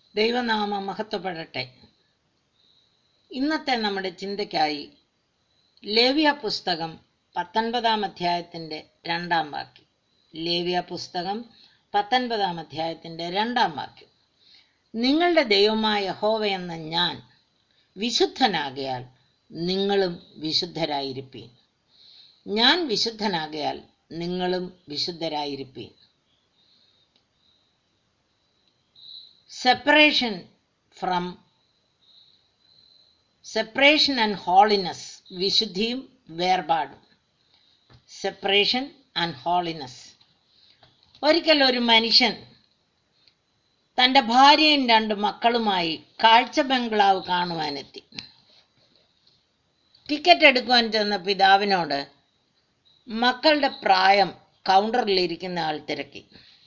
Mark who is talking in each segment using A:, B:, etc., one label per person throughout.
A: ദൈവനാമം മഹത്വപ്പെടട്ടെ ഇന്നത്തെ നമ്മുടെ ചിന്തയ്ക്കായി ലേവ്യ പുസ്തകം പത്തൊൻപതാം അധ്യായത്തിൻ്റെ രണ്ടാം വാക്യം ലേവ്യ പുസ്തകം പത്തൊൻപതാം അധ്യായത്തിൻ്റെ രണ്ടാം വാക്യം നിങ്ങളുടെ ദൈവമായ യഹോവ എന്ന ഞാൻ വിശുദ്ധനാകയാൽ നിങ്ങളും വിശുദ്ധരായിരിപ്പീൻ ഞാൻ വിശുദ്ധനാകയാൽ നിങ്ങളും വിശുദ്ധരായിരിപ്പീൻ separation from separation and holiness വിശുദ്ധിയും വേർപാടും സെപ്പറേഷൻ ആൻഡ് ഹോളിനെസ് ഒരിക്കൽ ഒരു മനുഷ്യൻ തൻ്റെ ഭാര്യയും രണ്ട് മക്കളുമായി കാഴ്ച ബംഗ്ലാവ് കാണുവാനെത്തി ടിക്കറ്റ് എടുക്കുവാൻ ചെന്ന പിതാവിനോട് മക്കളുടെ പ്രായം കൗണ്ടറിലിരിക്കുന്ന ആൾ തിരക്കി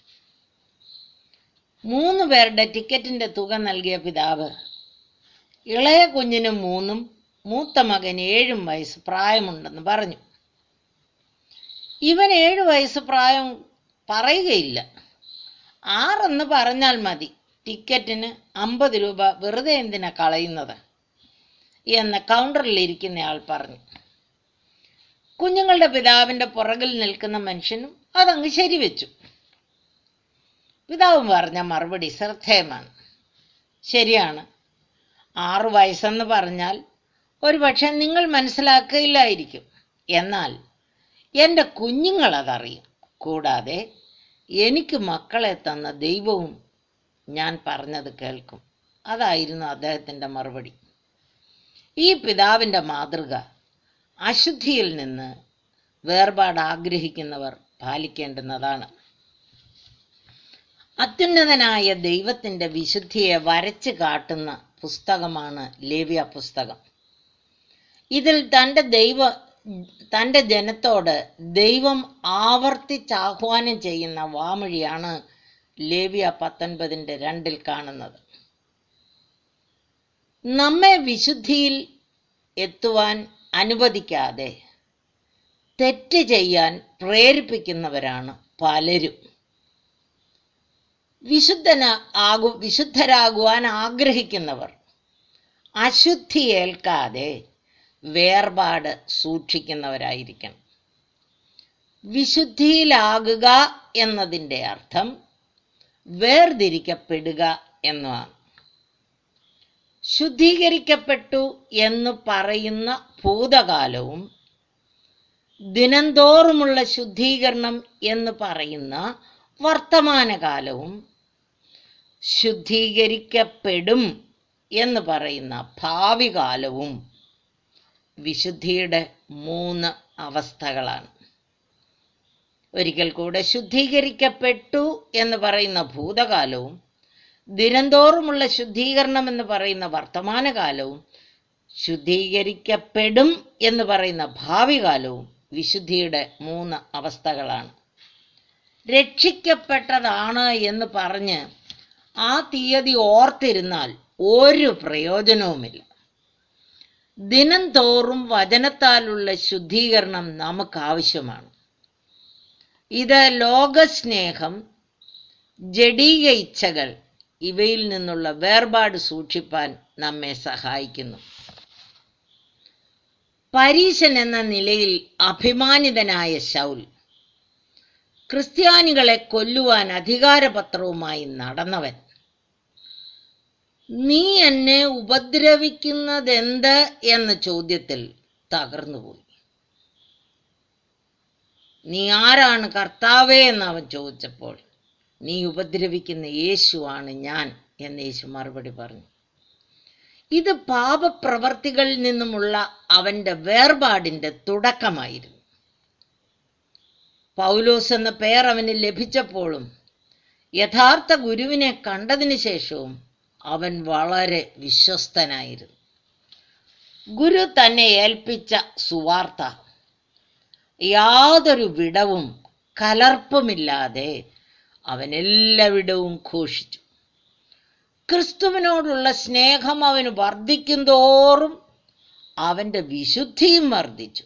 A: മൂന്ന് പേരുടെ ടിക്കറ്റിന്റെ തുക നൽകിയ പിതാവ് ഇളയ കുഞ്ഞിന് മൂന്നും മൂത്ത മകന് ഏഴും വയസ്സ് പ്രായമുണ്ടെന്ന് പറഞ്ഞു ഇവൻ ഏഴ് വയസ്സ് പ്രായം പറയുകയില്ല ആറെന്ന് പറഞ്ഞാൽ മതി ടിക്കറ്റിന് അമ്പത് രൂപ വെറുതെ എന്തിനാ കളയുന്നത് എന്ന് കൗണ്ടറിലിരിക്കുന്നയാൾ പറഞ്ഞു കുഞ്ഞുങ്ങളുടെ പിതാവിന്റെ പുറകിൽ നിൽക്കുന്ന മനുഷ്യനും അതങ്ങ് ശരിവെച്ചു പിതാവ് പറഞ്ഞ മറുപടി ശ്രദ്ധേയമാണ് ശരിയാണ് ആറു വയസ്സെന്ന് പറഞ്ഞാൽ ഒരുപക്ഷെ നിങ്ങൾ മനസ്സിലാക്കില്ലായിരിക്കും എന്നാൽ എൻ്റെ കുഞ്ഞുങ്ങൾ അതറിയും കൂടാതെ എനിക്ക് മക്കളെ തന്ന ദൈവവും ഞാൻ പറഞ്ഞത് കേൾക്കും അതായിരുന്നു അദ്ദേഹത്തിൻ്റെ മറുപടി ഈ പിതാവിൻ്റെ മാതൃക അശുദ്ധിയിൽ നിന്ന് വേർപാട് ആഗ്രഹിക്കുന്നവർ പാലിക്കേണ്ടുന്നതാണ് അത്യുന്നതനായ ദൈവത്തിൻ്റെ വിശുദ്ധിയെ വരച്ച് കാട്ടുന്ന പുസ്തകമാണ് ലേവ്യ പുസ്തകം ഇതിൽ തൻ്റെ ദൈവ തൻ്റെ ജനത്തോട് ദൈവം ആവർത്തിച്ചാഹ്വാനം ചെയ്യുന്ന വാമൊഴിയാണ് ലേവ്യ പത്തൊൻപതിൻ്റെ രണ്ടിൽ കാണുന്നത് നമ്മെ വിശുദ്ധിയിൽ എത്തുവാൻ അനുവദിക്കാതെ തെറ്റ് ചെയ്യാൻ പ്രേരിപ്പിക്കുന്നവരാണ് പലരും വിശുദ്ധന ആകു വിശുദ്ധരാകുവാൻ ആഗ്രഹിക്കുന്നവർ അശുദ്ധി ഏൽക്കാതെ വേർപാട് സൂക്ഷിക്കുന്നവരായിരിക്കണം വിശുദ്ധിയിലാകുക എന്നതിൻ്റെ അർത്ഥം വേർതിരിക്കപ്പെടുക എന്നുമാണ് ശുദ്ധീകരിക്കപ്പെട്ടു എന്ന് പറയുന്ന ഭൂതകാലവും ദിനംതോറുമുള്ള ശുദ്ധീകരണം എന്ന് പറയുന്ന വർത്തമാനകാലവും ശുദ്ധീകരിക്കപ്പെടും എന്ന് പറയുന്ന ഭാവി കാലവും വിശുദ്ധിയുടെ മൂന്ന് അവസ്ഥകളാണ് ഒരിക്കൽ കൂടെ ശുദ്ധീകരിക്കപ്പെട്ടു എന്ന് പറയുന്ന ഭൂതകാലവും ദിനംതോറുമുള്ള ശുദ്ധീകരണം എന്ന് പറയുന്ന വർത്തമാനകാലവും ശുദ്ധീകരിക്കപ്പെടും എന്ന് പറയുന്ന ഭാവി കാലവും വിശുദ്ധിയുടെ മൂന്ന് അവസ്ഥകളാണ് രക്ഷിക്കപ്പെട്ടതാണ് എന്ന് പറഞ്ഞ് ആ തീയതി ഓർത്തിരുന്നാൽ ഒരു പ്രയോജനവുമില്ല ദിനം തോറും വചനത്താലുള്ള ശുദ്ധീകരണം നമുക്ക് ആവശ്യമാണ് ഇത് ലോകസ്നേഹം ജഡീക ഇച്ഛകൾ ഇവയിൽ നിന്നുള്ള വേർപാട് സൂക്ഷിപ്പാൻ നമ്മെ സഹായിക്കുന്നു പരീശൻ എന്ന നിലയിൽ അഭിമാനിതനായ ശൗൽ ക്രിസ്ത്യാനികളെ കൊല്ലുവാൻ അധികാരപത്രവുമായി നടന്നവൻ നീ എന്നെ ഉപദ്രവിക്കുന്നതെന്ത് എന്ന ചോദ്യത്തിൽ തകർന്നുപോയി നീ ആരാണ് കർത്താവേ എന്ന് അവൻ ചോദിച്ചപ്പോൾ നീ ഉപദ്രവിക്കുന്ന യേശുവാണ് ഞാൻ എന്ന് യേശു മറുപടി പറഞ്ഞു ഇത് പാപപ്രവർത്തികളിൽ നിന്നുമുള്ള അവൻ്റെ വേർപാടിൻ്റെ തുടക്കമായിരുന്നു പൗലോസ് എന്ന പേർ അവന് ലഭിച്ചപ്പോഴും യഥാർത്ഥ ഗുരുവിനെ കണ്ടതിന് ശേഷവും അവൻ വളരെ വിശ്വസ്തനായിരുന്നു ഗുരു തന്നെ ഏൽപ്പിച്ച സുവാർത്ത യാതൊരു വിടവും കലർപ്പുമില്ലാതെ അവൻ എല്ലാവിടവും ഘോഷിച്ചു ക്രിസ്തുവിനോടുള്ള സ്നേഹം അവന് വർദ്ധിക്കും തോറും അവൻ്റെ വിശുദ്ധിയും വർദ്ധിച്ചു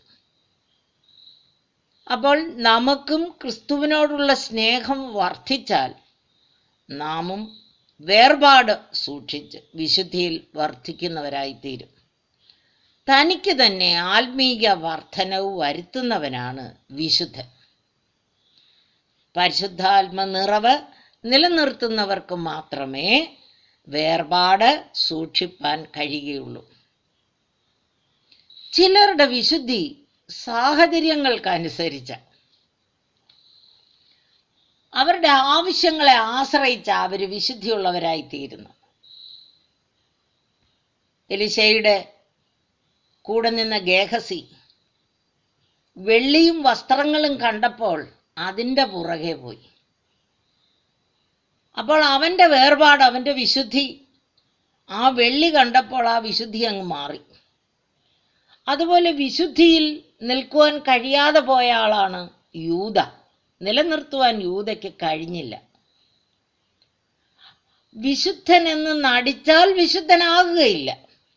A: അപ്പോൾ നമുക്കും ക്രിസ്തുവിനോടുള്ള സ്നേഹം വർദ്ധിച്ചാൽ നാമും വേർപാട് സൂക്ഷിച്ച് വിശുദ്ധിയിൽ വർദ്ധിക്കുന്നവരായിത്തീരും തനിക്ക് തന്നെ ആത്മീക വർധനവ് വരുത്തുന്നവനാണ് വിശുദ്ധൻ പരിശുദ്ധാത്മ നിറവ് നിലനിർത്തുന്നവർക്ക് മാത്രമേ വേർപാട് സൂക്ഷിപ്പാൻ കഴിയുകയുള്ളൂ ചിലരുടെ വിശുദ്ധി സാഹചര്യങ്ങൾക്കനുസരിച്ച അവരുടെ ആവശ്യങ്ങളെ ആശ്രയിച്ച അവർ വിശുദ്ധിയുള്ളവരായി തീരുന്നു എലിശയുടെ കൂടെ നിന്ന ഗേഹസി വെള്ളിയും വസ്ത്രങ്ങളും കണ്ടപ്പോൾ അതിൻ്റെ പുറകെ പോയി അപ്പോൾ അവൻ്റെ വേർപാട് അവൻ്റെ വിശുദ്ധി ആ വെള്ളി കണ്ടപ്പോൾ ആ വിശുദ്ധി അങ്ങ് മാറി അതുപോലെ വിശുദ്ധിയിൽ നിൽക്കുവാൻ കഴിയാതെ പോയ ആളാണ് യൂത നിലനിർത്തുവാൻ യൂതയ്ക്ക് കഴിഞ്ഞില്ല വിശുദ്ധൻ എന്ന് നടിച്ചാൽ വിശുദ്ധനാകുകയില്ല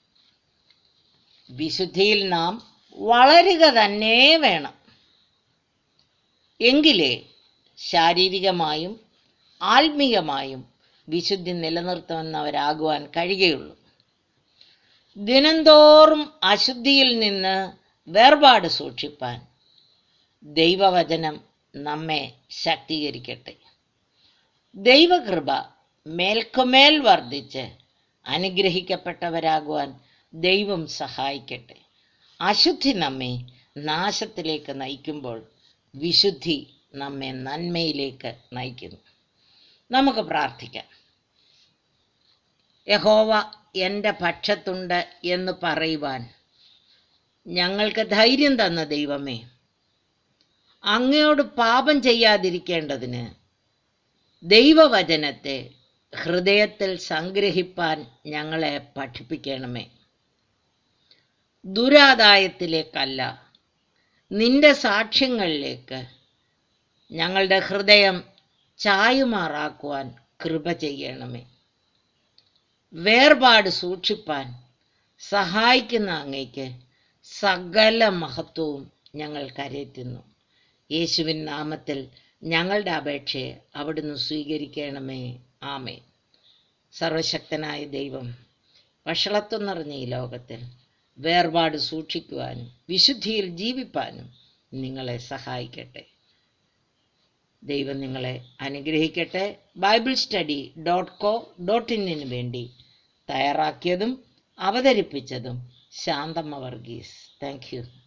A: വിശുദ്ധിയിൽ നാം വളരുക തന്നെ വേണം എങ്കിലേ ശാരീരികമായും ആത്മീയമായും വിശുദ്ധി നിലനിർത്തുന്നവരാകുവാൻ കഴിയുകയുള്ളൂ ദിനംതോറും അശുദ്ധിയിൽ നിന്ന് വേർപാട് സൂക്ഷിപ്പാൻ ദൈവവചനം നമ്മെ ശക്തീകരിക്കട്ടെ ദൈവകൃപ മേൽക്കുമേൽ വർദ്ധിച്ച് അനുഗ്രഹിക്കപ്പെട്ടവരാകുവാൻ ദൈവം സഹായിക്കട്ടെ അശുദ്ധി നമ്മെ നാശത്തിലേക്ക് നയിക്കുമ്പോൾ വിശുദ്ധി നമ്മെ നന്മയിലേക്ക് നയിക്കുന്നു നമുക്ക് പ്രാർത്ഥിക്കാം യഹോവ എൻ്റെ പക്ഷത്തുണ്ട് എന്ന് പറയുവാൻ ഞങ്ങൾക്ക് ധൈര്യം തന്ന ദൈവമേ അങ്ങയോട് പാപം ചെയ്യാതിരിക്കേണ്ടതിന് ദൈവവചനത്തെ ഹൃദയത്തിൽ സംഗ്രഹിപ്പാൻ ഞങ്ങളെ പഠിപ്പിക്കണമേ ദുരാദായത്തിലേക്കല്ല നിന്റെ സാക്ഷ്യങ്ങളിലേക്ക് ഞങ്ങളുടെ ഹൃദയം ചായുമാറാക്കുവാൻ കൃപ ചെയ്യണമേ വേർപാട് സൂക്ഷിപ്പാൻ സഹായിക്കുന്ന അങ്ങയ്ക്ക് സകല മഹത്വവും ഞങ്ങൾ കരയറ്റുന്നു യേശുവിൻ നാമത്തിൽ ഞങ്ങളുടെ അപേക്ഷയെ അവിടുന്ന് സ്വീകരിക്കണമേ ആമേ സർവശക്തനായ ദൈവം വഷളത്വം നിറഞ്ഞ ഈ ലോകത്തിൽ വേർപാട് സൂക്ഷിക്കുവാനും വിശുദ്ധിയിൽ ജീവിപ്പാനും നിങ്ങളെ സഹായിക്കട്ടെ ദൈവം നിങ്ങളെ അനുഗ്രഹിക്കട്ടെ Bible study dot co dot ഇന്നിന് വേണ്ടി തയ്യാറാക്കിയതും അവതരിപ്പിച്ചതും ശാന്തമ്മ വർഗീസ് താങ്ക് യു